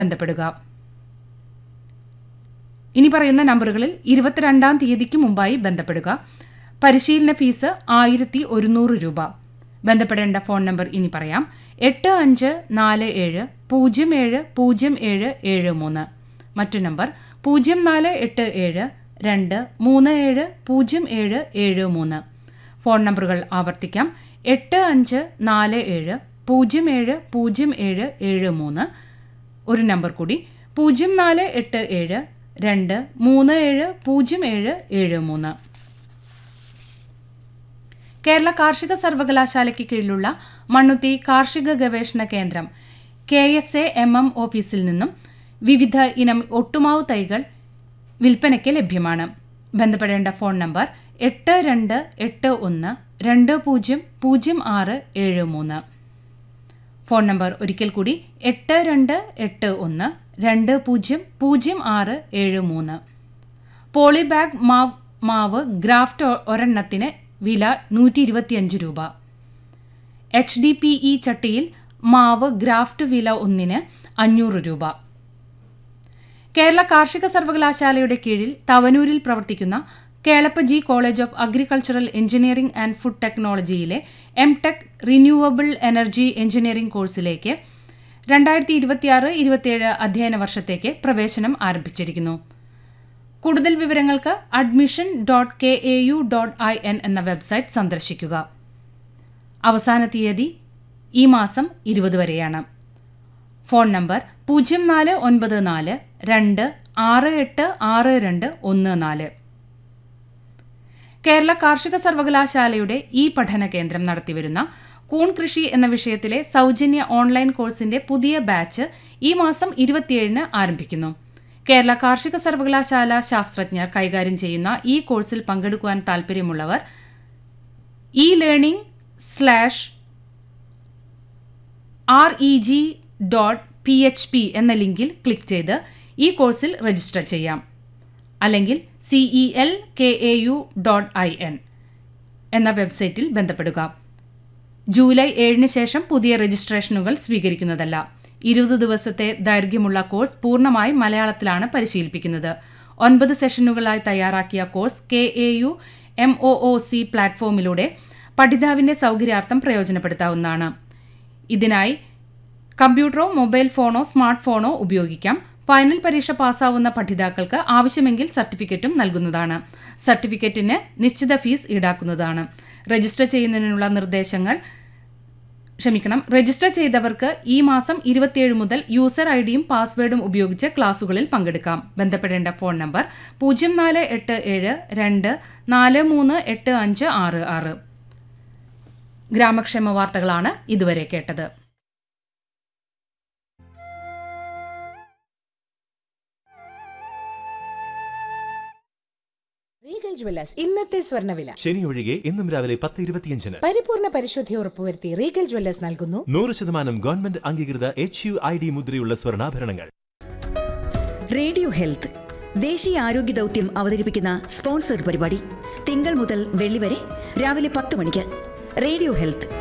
ബന്ധപ്പെടുക ഇനി പറയുന്ന നമ്പറുകളിൽ ഇരുപത്തിരണ്ടാം തീയതിക്ക് മുമ്പായി ബന്ധപ്പെടുക പരിശീലന ഫീസ് ആയിരത്തി ഒരുന്നൂറ് രൂപ ബന്ധപ്പെടേണ്ട ഫോൺ നമ്പർ ഇനി പറയാം എട്ട് അഞ്ച് നാല് ഏഴ് പൂജ്യം ഏഴ് പൂജ്യം ഏഴ് ഏഴ് മൂന്ന് മറ്റു നമ്പർ പൂജ്യം നാല് എട്ട് ഏഴ് രണ്ട് മൂന്ന് ഏഴ് പൂജ്യം ഏഴ് ഏഴ് മൂന്ന് ഫോൺ നമ്പറുകൾ ആവർത്തിക്കാം എട്ട് അഞ്ച് നാല് ഏഴ് പൂജ്യം ഏഴ് പൂജ്യം ഏഴ് ഏഴ് മൂന്ന് ഒരു നമ്പർ കൂടി പൂജ്യം നാല് എട്ട് ഏഴ് രണ്ട് മൂന്ന് ഏഴ് പൂജ്യം ഏഴ് ഏഴ് മൂന്ന് കേരള കാർഷിക സർവകലാശാലയ്ക്ക് കീഴിലുള്ള മണ്ണുത്തി കാർഷിക ഗവേഷണ കേന്ദ്രം K S A M M ഓഫീസിൽ നിന്നും വിവിധ ഇനം ഒട്ടുമാവ് തൈകൾ വിൽപ്പനയ്ക്ക് ലഭ്യമാണ് ബന്ധപ്പെടേണ്ട ഫോൺ നമ്പർ എട്ട് രണ്ട് എട്ട് ഒന്ന് രണ്ട് പൂജ്യം പൂജ്യം ആറ് ഏഴ് മൂന്ന് ഫോൺ നമ്പർ ഒരിക്കൽ കൂടി എട്ട് രണ്ട് എട്ട് ഒന്ന് രണ്ട് പൂജ്യം പൂജ്യം ആറ് ഏഴ് മൂന്ന് പോളിബാഗ് മാവ് മാവ് ഗ്രാഫ്റ്റ് ഒ- ഒരെണ്ണത്തിന് വില നൂറ്റി ഇരുപത്തിയഞ്ച് രൂപ എച്ച് ഡി പി ഇ ചട്ടിയിൽ മാവ് ഗ്രാഫ്റ്റ് വില ഒന്നിന് അഞ്ഞൂറ് രൂപ കേരള കാർഷിക സർവകലാശാലയുടെ കീഴിൽ തവനൂരിൽ പ്രവർത്തിക്കുന്ന Kelappaji college of agricultural engineering and food ടെക്നോളജിയിലെ M tech renewable energy engineering കോഴ്സിലേക്ക് രണ്ടായിരത്തി ഇരുപത്തിയാറ് ഇരുപത്തിയേഴ് അധ്യയന വർഷത്തേക്ക് പ്രവേശനം ആരംഭിച്ചിരിക്കുന്നു കൂടുതൽ വിവരങ്ങൾക്ക് admission dot K A U dot I N എന്ന വെബ്സൈറ്റ് സന്ദർശിക്കുക അവസാന തീയതി ഈ മാസം ഇരുപത് വരെയാണ് ഫോൺ നമ്പർ പൂജ്യം നാല് ഒൻപത് നാല് രണ്ട് ആറ് എട്ട് ആറ് രണ്ട് ഒന്ന് നാല് കേരള കാർഷിക സർവകലാശാലയുടെ ഈ പഠന കേന്ദ്രം നടത്തിവരുന്ന കൂൺ കൃഷി എന്ന വിഷയത്തിലെ സൗജന്യ ഓൺലൈൻ കോഴ്സിന്റെ പുതിയ ബാച്ച് ഈ മാസം ഇരുപത്തിയേഴിന് ആരംഭിക്കുന്നു കേരള കാർഷിക സർവകലാശാല ശാസ്ത്രജ്ഞർ കൈകാര്യം ചെയ്യുന്ന ഈ കോഴ്സിൽ പങ്കെടുക്കുവാൻ താൽപ്പര്യമുള്ളവർ e learning slash R E G dot P H P എന്ന ലിങ്കിൽ ക്ലിക്ക് ചെയ്ത് ഈ കോഴ്സിൽ രജിസ്റ്റർ ചെയ്യാം അല്ലെങ്കിൽ C E L K A U dot I N എന്ന വെബ്സൈറ്റിൽ ബന്ധപ്പെടുക ജൂലൈ ഏഴിന് ശേഷം പുതിയ രജിസ്ട്രേഷനുകൾ സ്വീകരിക്കുന്നതല്ല ഇരുപത് ദിവസത്തെ ദൈർഘ്യമുള്ള കോഴ്സ് പൂർണ്ണമായും മലയാളത്തിലാണ് പരിശീലിപ്പിക്കുന്നത് ഒൻപത് സെഷനുകളായി തയ്യാറാക്കിയ course K A U M O O C പ്ലാറ്റ്ഫോമിലൂടെ പഠിതാവിന്റെ സൗകര്യാർത്ഥം പ്രയോജനപ്പെടുത്താവുന്നതാണ് ഇതിനായി കമ്പ്യൂട്ടറോ മൊബൈൽ ഫോണോ സ്മാർട്ട് ഫോണോ ഉപയോഗിക്കാം ഫൈനൽ പരീക്ഷ പാസ്സാവുന്ന പഠിതാക്കൾക്ക് ആവശ്യമെങ്കിൽ സർട്ടിഫിക്കറ്റും നൽകുന്നതാണ് സർട്ടിഫിക്കറ്റിന് നിശ്ചിത ഫീസ് ഈടാക്കുന്നതാണ് രജിസ്റ്റർ ചെയ്യുന്നതിനുള്ള നിർദ്ദേശങ്ങൾ ക്ഷമിക്കണം രജിസ്റ്റർ ചെയ്തവർക്ക് ഈ മാസം ഇരുപത്തിയേഴ് മുതൽ യൂസർ ഐ ഡിയും പാസ്വേഡും ഉപയോഗിച്ച് ക്ലാസുകളിൽ പങ്കെടുക്കാം ബന്ധപ്പെടേണ്ട ഫോൺ നമ്പർ പൂജ്യം നാല് എട്ട് ഏഴ് രണ്ട് നാല് മൂന്ന് എട്ട് അഞ്ച് ആറ് ആറ് ഗ്രാമക്ഷേമ വാർത്തകളാണ് ഇതുവരെ കേട്ടത് റീഗൽ ജ്വല്ലേഴ്സ് ഇന്നത്തെ സ്വർണ്ണവില ശനി ഒഴികെ ഇന്നും രാവിലെ പത്ത് ഇരുപത്തിയഞ്ചിന് പരിപൂർണ പരിശുദ്ധി ഉറപ്പുവരുത്തി റീഗൽ ജ്വല്ലേഴ്സ് നൽകുന്നു നൂറ് ശതമാനം ഗവൺമെന്റ് അംഗീകൃത എച്ച് യു ഐ ഡി മുദ്രയുള്ള സ്വർണ്ണാഭരണങ്ങൾ റേഡിയോ ഹെൽത്ത് ദേശീയ ആരോഗ്യ ദൗത്യം അവതരിപ്പിക്കുന്ന സ്പോൺസർഡ് പരിപാടി തിങ്കൾ മുതൽ വെള്ളി വരെ രാവിലെ പത്ത് മണിക്ക് റേഡിയോ ഹെൽത്ത്